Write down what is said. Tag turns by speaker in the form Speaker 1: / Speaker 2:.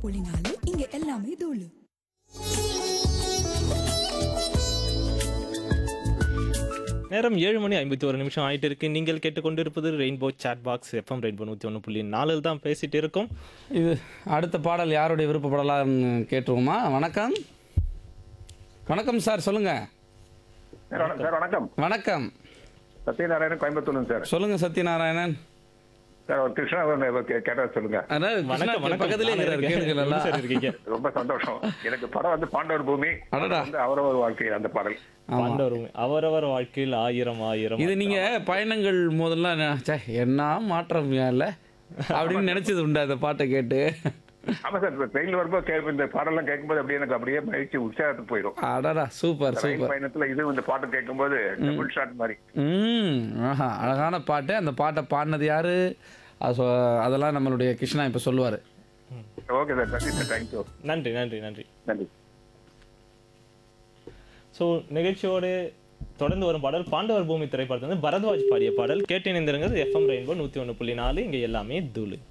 Speaker 1: புள்ளி நாலு இங்க எல்லாமே தூளு
Speaker 2: நேரம் ஏழு மணி ஐம்பத்தி ஒரு நிமிஷம் ஆயிட்டு இருக்கு நீங்கள் கேட்டுக்கொண்டிருப்பது rainbow chat box FM rainbow நூற்றி ஒன்று புள்ளி நாலில் தான் பேசிட்டு இருக்கோம்
Speaker 3: இது அடுத்த பாடல் யாருடைய விருப்பப்படலாம்னு கேட்டுருவோமா வணக்கம் வணக்கம் சார் சொல்லுங்க
Speaker 4: சார் வண- சார் வணக்கம்
Speaker 3: வணக்கம்
Speaker 4: சத்யநாராயணன் கோயம்புத்தூர் சார்
Speaker 3: சொல்லுங்க சத்யநாராயணன்
Speaker 4: சார் ஒரு கிருஷ்ணா கேட்டா சொல்லுங்க
Speaker 3: அதாவது
Speaker 2: வணக்கம்
Speaker 3: கிருஷ்ணா
Speaker 2: வணக்கம்
Speaker 3: பக்கத்திலே
Speaker 2: நானே
Speaker 3: இருக்கிறார்
Speaker 2: இருக்கேன்.
Speaker 3: கேளுங்களா
Speaker 2: எப்படி சார் இருக்கீங்க
Speaker 4: ரொம்ப சந்தோஷம் எனக்கு படம் வந்து பாண்டவர் பூமி
Speaker 3: அடடா.
Speaker 4: வந்து அவரவர் வாழ்க்கை அந்த பாடல்
Speaker 3: ஆமா
Speaker 2: பாண்டவர் அவரவர் வாழ்க்கையில் ஆயிரம் ஆயிரம்
Speaker 3: இது நீங்க பயணங்கள் முதல்ல ந- ச்சே, என்ன மாற்றம் இல்ல அப்படின்னு நினைச்சது உண்டு அந்த பாட்டை கேட்டு
Speaker 4: ஆமா சார் இப்ப ட்ரெயின்ல வரும்போது கேட்ப இந்த பாடலாம் கேட்கும்போது அப்படியே எனக்கு அப்படியே மகிழ்ச்சி உற்சாகத்துக்கு போயிடும்
Speaker 3: அடடா சூப்பர்
Speaker 4: ரயில்
Speaker 3: சூப்பர்
Speaker 4: பயணத்துல இது இந்த பாட்டு கேட்கும்போது டபுள் ஷாட் மாதிரி
Speaker 3: ம் ஆஹா அழகான பாட்டு அந்த பாட்டை பாடினது யாரு அது சொ- அதெல்லாம் நம்மளுடைய கிருஷ்ணா இப்ப சொல்லுவாரு
Speaker 4: ஓகே சார் நன்றி சார் தேங்க்யூ
Speaker 2: நன்றி நன்றி நன்றி
Speaker 4: நன்றி
Speaker 2: ஸோ நிகழ்ச்சியோடு தொடர்ந்து வரும் பாடல் பாண்டவர் பூமி திரைப்படத்துல இருந்து பரத்வாஜ் பாடிய பாடல் கேட்டு இணைந்திருங்கிறது எஃப்எம் ரெயின்போ நூற்றி ஒன்று புள்ளி நாலு இங்கே எல்லாமே தூளு